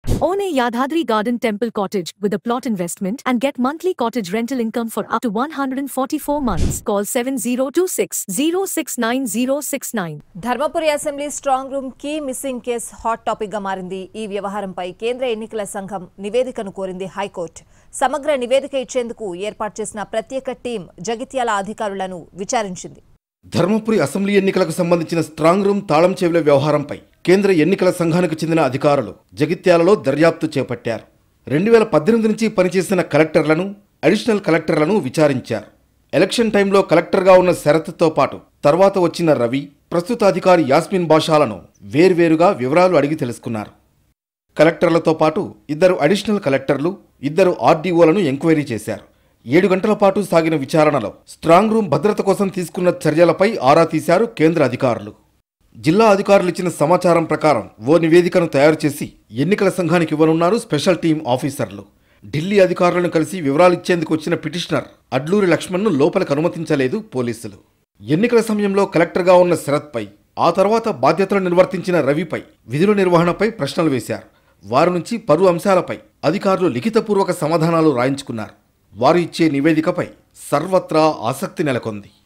Own a Yadadri Garden Temple cottage with a plot investment and get monthly cottage rental income for up to 144 months. Call 7026 069069. Dharmapuri assembly strong room key missing case hot topic గా మారింది ఈ వ్యవహారంపై కేంద్ర ఎన్నికల సంఘం నివేదికను కోరింది high court సమగ్ర నివేదిక ఇచ్చేందుకు ఏర్పాటు చేసిన ప్రత్యేక టీం జగిత్యాల అధికారులను విచారించింది ధర్మపురి అసెంబ్లీ ఎన్నికలకు సంబంధించిన స్ట్రాంగ్ రూమ్ తాళం చెవుల వ్యవహారంపై కేంద్ర ఎన్నికల సంఘానికి చెందిన అధికారులు జగిత్యాలలో దర్యాప్తు చేపట్టారు రెండు వేల పద్దెనిమిది నుంచి పనిచేసిన కలెక్టర్లను అడిషనల్ కలెక్టర్లను విచారించారు ఎలక్షన్ టైంలో కలెక్టర్గా ఉన్న శరత్తో పాటు తర్వాత వచ్చిన రవి ప్రస్తుత అధికారి యాస్మిన్ బాషాలను వేర్వేరుగా వివరాలు అడిగి తెలుసుకున్నారు కలెక్టర్లతో పాటు ఇద్దరు అడిషనల్ కలెక్టర్లు ఇద్దరు ఆర్డీఓలను ఎంక్వైరీ చేశారు ఏడు గంటల పాటు సాగిన విచారణలో స్ట్రాంగ్ రూమ్ భద్రత కోసం తీసుకున్న చర్యలపై ఆరా తీశారు కేంద్ర అధికారులు జిల్లా అధికారులు ఇచ్చిన సమాచారం ప్రకారం ఓ నివేదికను తయారు చేసి ఎన్నికల సంఘానికి ఇవ్వనున్నారు స్పెషల్ టీం ఆఫీసర్లు ఢిల్లీ అధికారులను కలిసి వివరాలిచ్చేందుకు వచ్చిన పిటిషనర్ అడ్లూరి లక్ష్మణ్ను లోపలికి అనుమతించలేదు పోలీసులు ఎన్నికల సమయంలో కలెక్టర్గా ఉన్న శరత్పై ఆ తర్వాత బాధ్యతలు నిర్వర్తించిన రవిపై విధుల నిర్వహణపై ప్రశ్నలు వేశారు వారి నుంచి పలు అంశాలపై అధికారులు లిఖితపూర్వక సమాధానాలు రాయించుకున్నారు వారు ఇచ్చే నివేదికపై సర్వత్రా ఆసక్తి నెలకొంది